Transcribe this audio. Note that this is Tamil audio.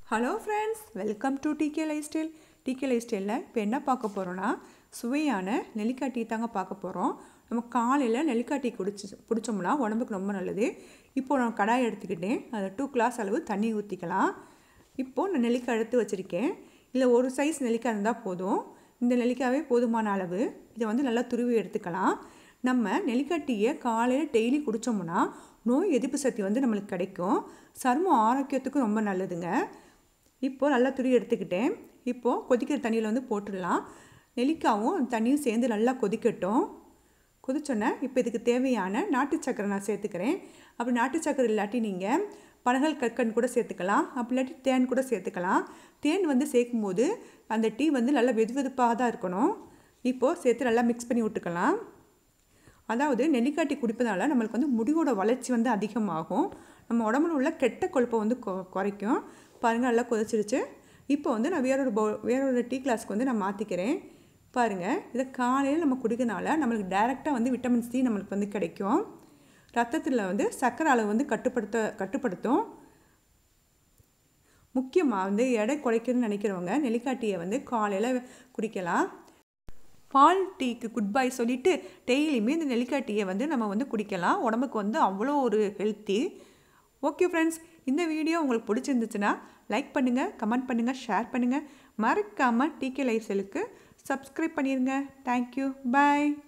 hello friends welcome to DK lifestyle DK லைஃப் ஸ்டைலில் இப்போ என்ன பார்க்க போகிறோன்னா சுவையான நெல்லிக்காய் டீ தாங்க பார்க்க போகிறோம் நம்ம காலையில் நெல்லிக்காய் டீ குடிச்சு குடித்தோம்னா உடம்புக்கு ரொம்ப நல்லது இப்போது நான் கடாய் எடுத்துக்கிட்டேன் அதில் டூ கிளாஸ் அளவு தண்ணி ஊற்றிக்கலாம் இப்போது நான் நெல்லிக்காய் எடுத்து வச்சுருக்கேன் இல்லை ஒரு சைஸ் நெல்லிக்காய் இருந்தால் போதும் இந்த நெல்லிக்காவே போதுமான அளவு இதை வந்து நல்லா துருவி எடுத்துக்கலாம் நம்ம நெல்லிக்காய் டீயை காலையில் டெய்லி குடித்தோம்னா நோய் எதிர்ப்பு சக்தி வந்து நம்மளுக்கு கிடைக்கும் சருமம் ஆரோக்கியத்துக்கும் ரொம்ப நல்லதுங்க இப்போது நல்லா துருவி எடுத்துக்கிட்டேன் இப்போது கொதிக்கிற தண்ணியில் வந்து போட்டுடலாம் நெல்லிக்காவும் தண்ணியும் சேர்ந்து நல்லா கொதிக்கட்டும் கொதிச்சோன்னே இப்போ இதுக்கு தேவையான நாட்டு சக்கரை நான் சேர்த்துக்கிறேன் அப்படி நாட்டு சக்கரை இல்லாட்டி நீங்கள் பனகல் கற்கண்டு கூட சேர்த்துக்கலாம் அப்படி இல்லாட்டி தேன் கூட சேர்த்துக்கலாம் தேன் வந்து சேர்க்கும்போது அந்த டீ வந்து நல்லா வெது வெதுப்பாக தான் இருக்கணும் இப்போது சேர்த்து நல்லா மிக்ஸ் பண்ணி விட்டுக்கலாம் அதாவது நெல்லிக்காய் டீ குடிப்பதால் நம்மளுக்கு வந்து முடியோட வளர்ச்சி வந்து அதிகமாகும் நம்ம உடம்புல உள்ள கெட்ட கொழுப்பை வந்து கொ குறைக்கும் பாருங்கள் நல்லா கொதிச்சிருச்சு இப்போ வந்து நான் வேறொரு போ வேறொரு டீ கிளாஸ்க்கு வந்து நான் மாற்றிக்கிறேன் பாருங்கள் இதை காலையில் நம்ம குடிக்கிறனால நம்மளுக்கு டைரெக்டாக வந்து விட்டமின் சி நம்மளுக்கு வந்து கிடைக்கும் ரத்தத்தில் வந்து சர்க்கரை அளவு வந்து கட்டுப்படுத்த கட்டுப்படுத்தும் முக்கியமாக வந்து எடை குறைக்கணும்னு நினைக்கிறவங்க நெல்லிக்காய் டீயை வந்து காலையில் குடிக்கலாம் பால் டீக்கு குட் பை சொல்லிவிட்டு டெய்லியுமே இந்த நெல்லிக்காய் டீயை வந்து நம்ம வந்து குடிக்கலாம் உடம்புக்கு வந்து அவ்வளோ ஒரு ஹெல்த்தி ஓகே ஃப்ரெண்ட்ஸ் இந்த வீடியோ உங்களுக்கு பிடிச்சிருந்துச்சுன்னா லைக் பண்ணுங்கள் கமெண்ட் பண்ணுங்கள் ஷேர் பண்ணுங்கள் மறக்காமல் டிகே லைஃப் ஸ்டைலுக்கு சப்ஸ்கிரைப் பண்ணிடுங்க தேங்க்யூ பாய்